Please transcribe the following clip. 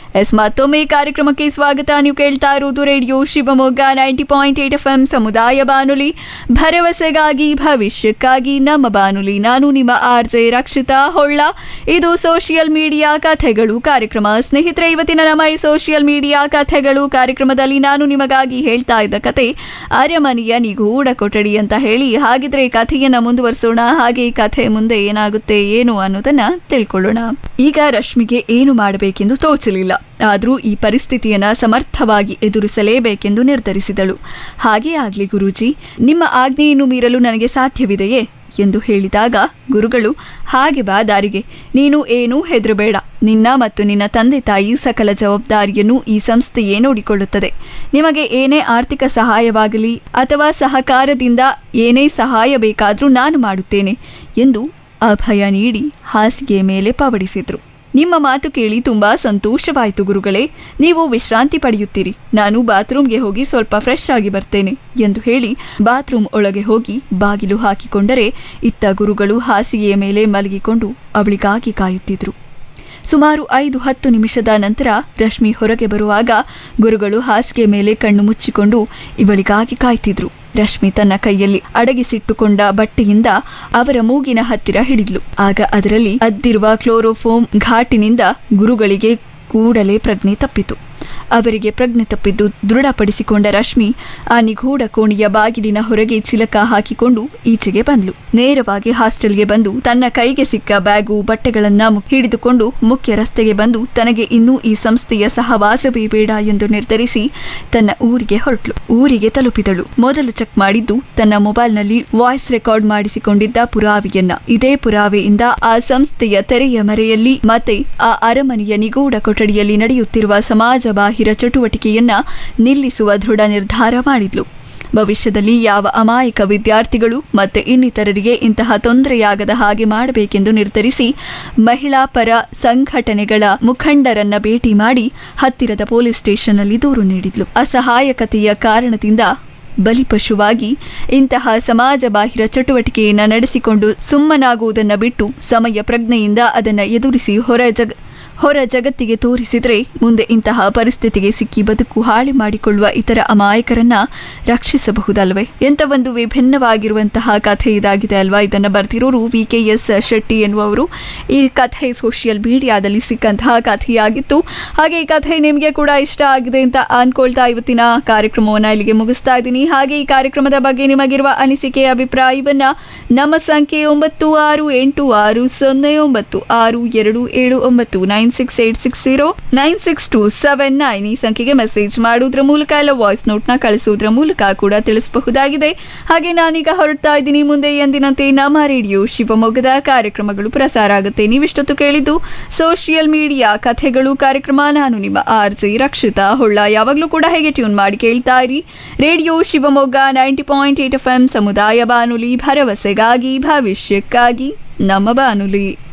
S ಮತ್ತೊಮ್ಮೆ ಕಾರ್ಯಕ್ರಮಕ್ಕೆ ಸ್ವಾಗತ ನೀವು ಕೇಳ್ತಾ ಇರುವುದು radio Shivamogga ninety point eight F M ಸಮುದಾಯ ಬಾನುಲಿ ಭರವಸೆಗಾಗಿ ಭವಿಷ್ಯಕ್ಕಾಗಿ ನಮ್ಮ ಬಾನುಲಿ ನಾನು ನಿಮ್ಮ ಆರ್ ಜೆ ರಕ್ಷಿತಾ ಹೊಳ್ಳ ಇದು ಸೋಷಿಯಲ್ ಮೀಡಿಯಾ ಕಥೆಗಳು ಕಾರ್ಯಕ್ರಮ ಸ್ನೇಹಿತರೆ ಇವತ್ತಿನ ನಮ್ಮ ಈ ಸೋಷಿಯಲ್ ಮೀಡಿಯಾ ಕಥೆಗಳು ಕಾರ್ಯಕ್ರಮದಲ್ಲಿ ನಾನು ನಿಮಗಾಗಿ ಹೇಳ್ತಾ ಇದ್ದ ಕತೆ ಅರಮನೆಯ ನಿಗೂಢ ಕೊಠಡಿ ಅಂತ ಹೇಳಿ ಹಾಗಿದ್ರೆ ಕಥೆಯನ್ನ ಮುಂದುವರಿಸೋಣ ಹಾಗೆ ಈ ಕಥೆ ಮುಂದೆ ಏನಾಗುತ್ತೆ ಏನು ಅನ್ನೋದನ್ನ ತಿಳ್ಕೊಳ್ಳೋಣ ಈಗ ರಶ್ಮಿಗೆ ಏನು ಮಾಡಬೇಕೆಂದು ತೋಚಲಿಲ್ಲ ಆದರೂ ಈ ಪರಿಸ್ಥಿತಿಯನ್ನ ಸಮರ್ಥವಾಗಿ ಎದುರಿಸಲೇಬೇಕೆಂದು ನಿರ್ಧರಿಸಿದಳು ಹಾಗೇ ಆಗ್ಲಿ ಗುರೂಜಿ ನಿಮ್ಮ ಆಜ್ಞೆಯನ್ನು ಮೀರಲು ನನಗೆ ಸಾಧ್ಯವಿದೆಯೇ ಎಂದು ಹೇಳಿದಾಗ ಗುರುಗಳು ಹಾಗೆ ಬಾ ದಾರಿಗೆ ನೀನು ಏನೂ ಹೆದರಬೇಡ ನಿನ್ನ ಮತ್ತು ನಿನ್ನ ತಂದೆ ತಾಯಿ ಸಕಲ ಜವಾಬ್ದಾರಿಯನ್ನು ಈ ಸಂಸ್ಥೆಯೇ ನೋಡಿಕೊಳ್ಳುತ್ತದೆ ನಿಮಗೆ ಏನೇ ಆರ್ಥಿಕ ಸಹಾಯವಾಗಲಿ ಅಥವಾ ಸಹಕಾರದಿಂದ ಏನೇ ಸಹಾಯ ಬೇಕಾದರೂ ನಾನು ಮಾಡುತ್ತೇನೆ ಎಂದು ಅಭಯ ನೀಡಿ ಹಾಸಿಗೆ ಮೇಲೆ ಪವಡಿಸಿದ್ರು ನಿಮ್ಮ ಮಾತು ಕೇಳಿ ತುಂಬಾ ಸಂತೋಷವಾಯಿತು ಗುರುಗಳೇ ನೀವು ವಿಶ್ರಾಂತಿ ಪಡೆಯುತ್ತೀರಿ ನಾನು ಬಾತ್ರೂಮ್ಗೆ ಹೋಗಿ ಸ್ವಲ್ಪ ಫ್ರೆಶ್ ಆಗಿ ಬರ್ತೇನೆ ಎಂದು ಹೇಳಿ ಬಾತ್ರೂಮ್ ಒಳಗೆ ಹೋಗಿ ಬಾಗಿಲು ಹಾಕಿಕೊಂಡರೆ ಇತ್ತ ಗುರುಗಳು ಹಾಸಿಗೆಯ ಮೇಲೆ ಮಲಗಿಕೊಂಡು ಅವಳಿಗಾಗಿ ಕಾಯುತ್ತಿದ್ರು ಸುಮಾರು ಐದು ಹತ್ತು ನಿಮಿಷದ ನಂತರ ರಶ್ಮಿ ಹೊರಗೆ ಬರುವಾಗ ಗುರುಗಳು ಹಾಸಿಗೆ ಮೇಲೆ ಕಣ್ಣು ಮುಚ್ಚಿಕೊಂಡು ಇವಳಿಗಾಗಿ ಕಾಯ್ತಿದ್ರು ರಶ್ಮಿ ತನ್ನ ಕೈಯಲ್ಲಿ ಅಡಗಿಸಿಟ್ಟುಕೊಂಡ ಬಟ್ಟೆಯಿಂದ ಅವರ ಮೂಗಿನ ಹತ್ತಿರ ಹಿಡಿದ್ಲು ಆಗ ಅದರಲ್ಲಿ ಅದ್ದಿರುವ ಕ್ಲೋರೋಫೋಮ್ ಘಾಟಿನಿಂದ ಗುರುಗಳಿಗೆ ಕೂಡಲೇ ಪ್ರಜ್ಞೆ ತಪ್ಪಿತು ಅವರಿಗೆ ಪ್ರಜ್ಞೆ ತಪ್ಪಿದ್ದು ದೃಢಪಡಿಸಿಕೊಂಡ ರಶ್ಮಿ ಆ ನಿಗೂಢ ಕೋಣೆಯ ಬಾಗಿಲಿನ ಹೊರಗೆ ಚಿಲಕ ಹಾಕಿಕೊಂಡು ಈಚೆಗೆ ಬಂದ್ಲು ನೇರವಾಗಿ ಹಾಸ್ಟೆಲ್ಗೆ ಬಂದು ತನ್ನ ಕೈಗೆ ಸಿಕ್ಕ ಬ್ಯಾಗು ಬಟ್ಟೆಗಳನ್ನ ಮು- ಹಿಡಿದುಕೊಂಡು ಮುಖ್ಯ ರಸ್ತೆಗೆ ಬಂದು ತನಗೆ ಇನ್ನೂ ಈ ಸಂಸ್ಥೆಯ ಸಹವಾಸವೇ ಬೇಡ ಎಂದು ನಿರ್ಧರಿಸಿ ತನ್ನ ಊರಿಗೆ ಹೊರಟ್ಲು ಊರಿಗೆ ತಲುಪಿದಳು ಮೊದಲು ಚೆಕ್ ಮಾಡಿದ್ದು ತನ್ನ ಮೊಬೈಲ್ನಲ್ಲಿ ವಾಯ್ಸ್ ರೆಕಾರ್ಡ್ ಮಾಡಿಸಿಕೊಂಡಿದ್ದ ಪುರಾವೆಯನ್ನ ಇದೇ ಪುರಾವೆಯಿಂದ ಆ ಸಂಸ್ಥೆಯ ತೆರೆಯ ಮರೆಯಲ್ಲಿ ಮತ್ತೆ ಆ ಅರಮನೆಯ ನಿಗೂಢ ಕೊಠಡಿಯಲ್ಲಿ ನಡೆಯುತ್ತಿರುವ ಸಮಾಜ ಬಾಹಿರ ಚಟುವಟಿಕೆಯನ್ನ ನಿಲ್ಲಿಸುವ ದೃಢ ನಿರ್ಧಾರ ಮಾಡಿದ್ಲು ಭವಿಷ್ಯದಲ್ಲಿ ಯಾವ ಅಮಾಯಕ ವಿದ್ಯಾರ್ಥಿಗಳು ಮತ್ತೆ ಇನ್ನಿತರರಿಗೆ ಇಂತಹ ತೊಂದರೆಯಾಗದ ಹಾಗೆ ಮಾಡಬೇಕೆಂದು ನಿರ್ಧರಿಸಿ ಮಹಿಳಾ ಪರ ಸಂಘಟನೆಗಳ ಮುಖಂಡರನ್ನ ಭೇಟಿ ಮಾಡಿ ಹತ್ತಿರದ ಪೊಲೀಸ್ ಸ್ಟೇಷನ್ನಲ್ಲಿ ದೂರು ನೀಡಿದ್ಲು ಅಸಹಾಯಕತೆಯ ಕಾರಣದಿಂದ ಬಲಿಪಶುವಾಗಿ ಇಂತಹ ಸಮಾಜ ಬಾಹಿರ ಚಟುವಟಿಕೆಯನ್ನು ನಡೆಸಿಕೊಂಡು ಸುಮ್ಮನಾಗುವುದನ್ನು ಬಿಟ್ಟು ಸಮಯ ಪ್ರಜ್ಞೆಯಿಂದ ಅದನ್ನು ಎದುರಿಸಿ ಹೊರ ಜಗ ಹೊರ ಜಗತ್ತಿಗೆ ತೋರಿಸಿದರೆ ಮುಂದೆ ಇಂತಹ ಪರಿಸ್ಥಿತಿಗೆ ಸಿಕ್ಕಿ ಬದುಕು ಹಾಳು ಮಾಡಿಕೊಳ್ಳುವ ಇತರ ಅಮಾಯಕರನ್ನ ರಕ್ಷಿಸಬಹುದಲ್ವೇ ಎಂಥ ಒಂದು ವಿಭಿನ್ನವಾಗಿರುವಂತಹ ಕಥೆ ಇದಾಗಿದೆ ಅಲ್ವಾ ಇದನ್ನು ಬರ್ತಿರೋರು ವಿ ಕೆ ಎಸ್ ಶೆಟ್ಟಿ ಎನ್ನುವವರು ಈ ಕಥೆ ಸೋಷಿಯಲ್ ಮೀಡಿಯಾದಲ್ಲಿ ಸಿಕ್ಕಂತಹ ಕಥೆಯಾಗಿತ್ತು ಹಾಗೆ ಈ ಕಥೆ ನಿಮಗೆ ಕೂಡ ಇಷ್ಟ ಆಗಿದೆ ಅಂತ ಅನ್ಕೊಳ್ತಾ ಇವತ್ತಿನ ಕಾರ್ಯಕ್ರಮವನ್ನು ಇಲ್ಲಿಗೆ ಮುಗಿಸ್ತಾ ಇದ್ದೀನಿ ಹಾಗೆ ಈ ಕಾರ್ಯಕ್ರಮದ ಬಗ್ಗೆ ನಿಮಗಿರುವ ಅನಿಸಿಕೆ ಅಭಿಪ್ರಾಯವನ್ನ ನಮ್ಮ ಸಂಖ್ಯೆ ಒಂಬತ್ತು ಆರು ಎಂಟು ಆರು ಸೊನ್ನೆ ಒಂಬತ್ತು ಆರು ಎರಡು ಏಳು ಒಂಬತ್ತು nine six eight six zero nine six two seven nine ಈ ಸಂಖ್ಯೆಗೆ ಮೆಸೇಜ್ ಮಾಡುವುದರ ಮೂಲಕ ಇಲ್ಲ ವಾಯ್ಸ್ ನೋಟ್ನ ಕಳಿಸುವುದರ ಮೂಲಕ ಕೂಡ ತಿಳಿಸಬಹುದಾಗಿದೆ ಹಾಗೆ ನಾನೀಗ ಹೊರಡ್ತಾ ಇದ್ದೀನಿ ಮುಂದೆ ಎಂದಿನಂತೆ ನಮ್ಮ ರೇಡಿಯೋ ಶಿವಮೊಗ್ಗದ ಕಾರ್ಯಕ್ರಮಗಳು ಪ್ರಸಾರ ಆಗುತ್ತೆ ನೀವಿಷ್ಟೊತ್ತು ಕೇಳಿದ್ದು ಸೋಷಿಯಲ್ ಮೀಡಿಯಾ ಕಥೆಗಳು ಕಾರ್ಯಕ್ರಮ ನಾನು ನಿಮ್ಮ ಆರ್ ಜೆ ರಕ್ಷಿತಾ ಹೊಳ್ಳ ಯಾವಾಗಲೂ ಕೂಡ ಹೇಗೆ ಟ್ಯೂನ್ ಮಾಡಿ ಕೇಳ್ತಾ ಇರಿ radio Shivamogga ninety point eight F M ಸಮುದಾಯ ಬಾನುಲಿ ಭರವಸೆಗಾಗಿ ಭವಿಷ್ಯಕ್ಕಾಗಿ ನಮ್ಮ ಬಾನುಲಿ